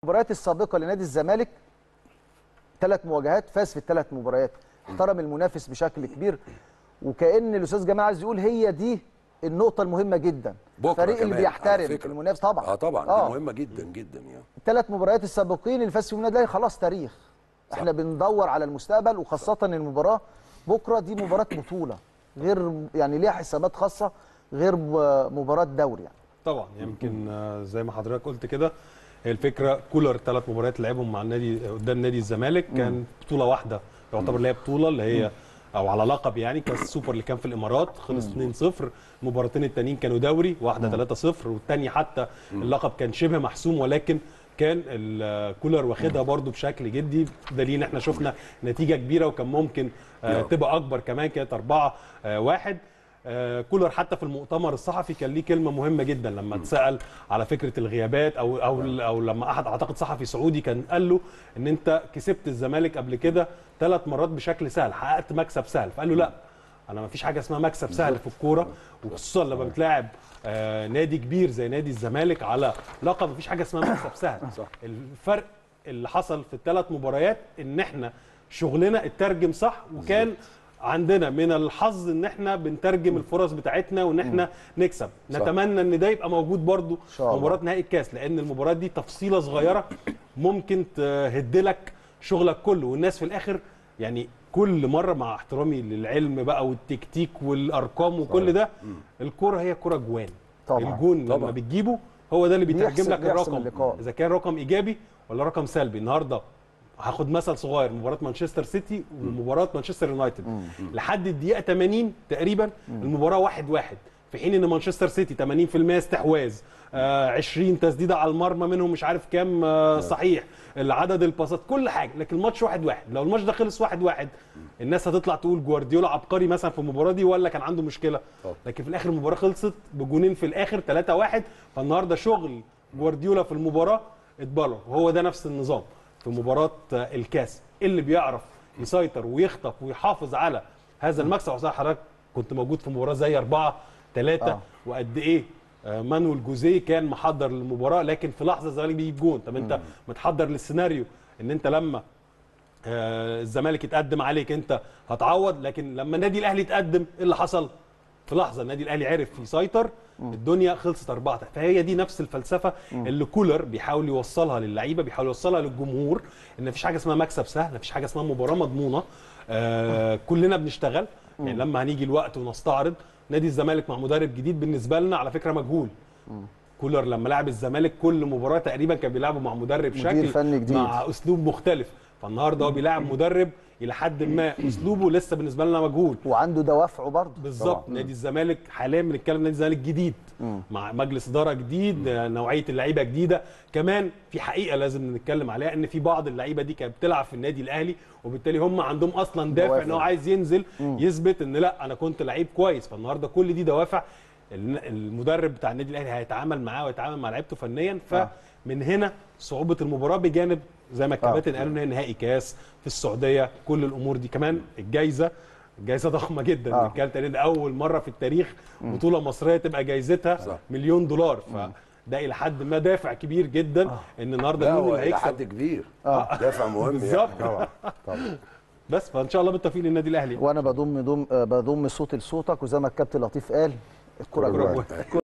المباريات السابقه لنادي الزمالك ثلاث مواجهات فاز في الثلاث مباريات احترم المنافس بشكل كبير وكان الاستاذ جمال عايز يقول هي دي النقطه المهمه جدا بكرة الفريق اللي كمان، على بيحترم فكرة. المنافس طبعا اه طبعا آه. دي مهمه جدا جدا يعني الثلاث مباريات السابقين اللي فاز فيهم النادي الاهلي خلاص تاريخ احنا بندور على المستقبل وخاصه المباراه بكره دي مباراه بطوله غير يعني ليها حسابات خاصه غير مباراه دوري يعني طبعا يمكن آه، زي ما حضرتك قلت كده هي الفكره كولر ثلاث مباريات لعبهم مع النادي قدام نادي الزمالك كان بطوله واحده يعتبر اللي هي بطوله اللي هي او على لقب يعني كاس السوبر اللي كان في الامارات خلص 2-0 المباراتين التانيين كانوا دوري واحده 3-0 والتاني حتى اللقب كان شبه محسوم ولكن كان الكولر واخدها برضو بشكل جدي دليل ان احنا شفنا نتيجه كبيره وكان ممكن آه، نعم. تبقى اكبر كمان كانت 4 1 آه، كولر حتى في المؤتمر الصحفي كان ليه كلمه مهمه جدا لما اتسال على فكره الغيابات او او او لما احد اعتقد صحفي سعودي كان قال له ان انت كسبت الزمالك قبل كده ثلاث مرات بشكل سهل حققت مكسب سهل فقال له لا انا ما فيش حاجه اسمها مكسب سهل في الكوره وخصوصا لما بتلاعب آه، نادي كبير زي نادي الزمالك على لقب ما فيش حاجه اسمها مكسب سهل صح. الفرق اللي حصل في الثلاث مباريات ان احنا شغلنا اترجم صح وكان عندنا من الحظ ان احنا بنترجم الفرص بتاعتنا وان احنا نكسب صح. نتمنى ان ده يبقى موجود برضو شاء الله. مباراه نهائي الكاس لان المباراه دي تفصيله صغيره ممكن تهدلك شغلك كله والناس في الاخر يعني كل مره مع احترامي للعلم بقى والتكتيك والارقام وكل ده الكره هي كره جوان طبعا. الجون لما طبعا. بتجيبه هو ده اللي بيترجم بيحسم- لك بيحسم الرقم اللقاء. اذا كان رقم ايجابي ولا رقم سلبي النهارده هاخد مثل صغير مباراه مانشستر سيتي ومباراه مانشستر يونايتد لحد الدقيقه 80 تقريبا المباراه واحد واحد في حين ان مانشستر سيتي 80% استحواذ آه 20 تسديده على المرمى منهم مش عارف كام آه صحيح العدد الباصات كل حاجه لكن الماتش واحد واحد لو الماتش ده خلص واحد واحد الناس هتطلع تقول جوارديولا عبقري مثلا في المباراه دي ولا كان عنده مشكله طبعا. لكن في الاخر المباراه خلصت بجونين في الاخر 3 1 فالنهارده شغل جوارديولا في المباراه اتبلر وهو ده نفس النظام في مباراه آه، الكاس اللي بيعرف يسيطر ويخطف ويحافظ على هذا المكسب وصح حضرتك كنت موجود في مباراه زي 4 3 آه. وقد ايه آه، مانويل جوزيه كان محضر للمباراه لكن في لحظه الزمالك بيجيب جون طب انت متحضر للسيناريو ان انت لما آه، الزمالك يتقدم عليك انت هتعوض لكن لما النادي الاهلي يتقدم ايه اللي حصل في لحظه النادي الاهلي عرف يسيطر الدنيا خلصت أربعة فهي دي نفس الفلسفه اللي كولر بيحاول يوصلها للعيبه بيحاول يوصلها للجمهور ان مفيش حاجه اسمها مكسب سهل مفيش حاجه اسمها مباراه مضمونه آه كلنا بنشتغل يعني لما هنيجي الوقت ونستعرض نادي الزمالك مع مدرب جديد بالنسبه لنا على فكره مجهول كولر لما لعب الزمالك كل مباراه تقريبا كان بيلعبه مع مدرب مدير شكل فني جديد. مع اسلوب مختلف فالنهارده هو بيلاعب مدرب الى حد ما اسلوبه لسه بالنسبه لنا مجهول وعنده دوافعه برضه بالظبط نادي الزمالك حاليا بنتكلم نادي الزمالك جديد مع مجلس اداره جديد آه، نوعيه اللعيبه جديده كمان في حقيقه لازم نتكلم عليها ان في بعض اللعيبه دي كانت بتلعب في النادي الاهلي وبالتالي هم عندهم اصلا دافع دوافع. ان هو عايز ينزل يثبت ان لا انا كنت لعيب كويس فالنهارده كل دي دوافع الن- المدرب بتاع النادي الاهلي هيتعامل معاه ويتعامل مع لعيبته فنيا فمن هنا صعوبه المباراه بجانب زي ما الكباتن قالوا ان هي نهائي كاس في السعوديه كل الامور دي كمان الجايزه جايزه ضخمه جدا آه. بنتكلم تقريبا ده اول مره في التاريخ بطوله مصريه تبقى جايزتها صح. مليون دولار فده الى حد ما دافع كبير جدا ان النهارده لا مين هو اللي الى هيكسب حد كبير آه. دافع مهم بالظبط. يعني طبعا طبعا بس فان شاء الله بالتوفيق للنادي الاهلي وانا بضم ضم بضم صوتي لصوتك وزي ما الكابتن لطيف قال الكره كرة جوه جوه.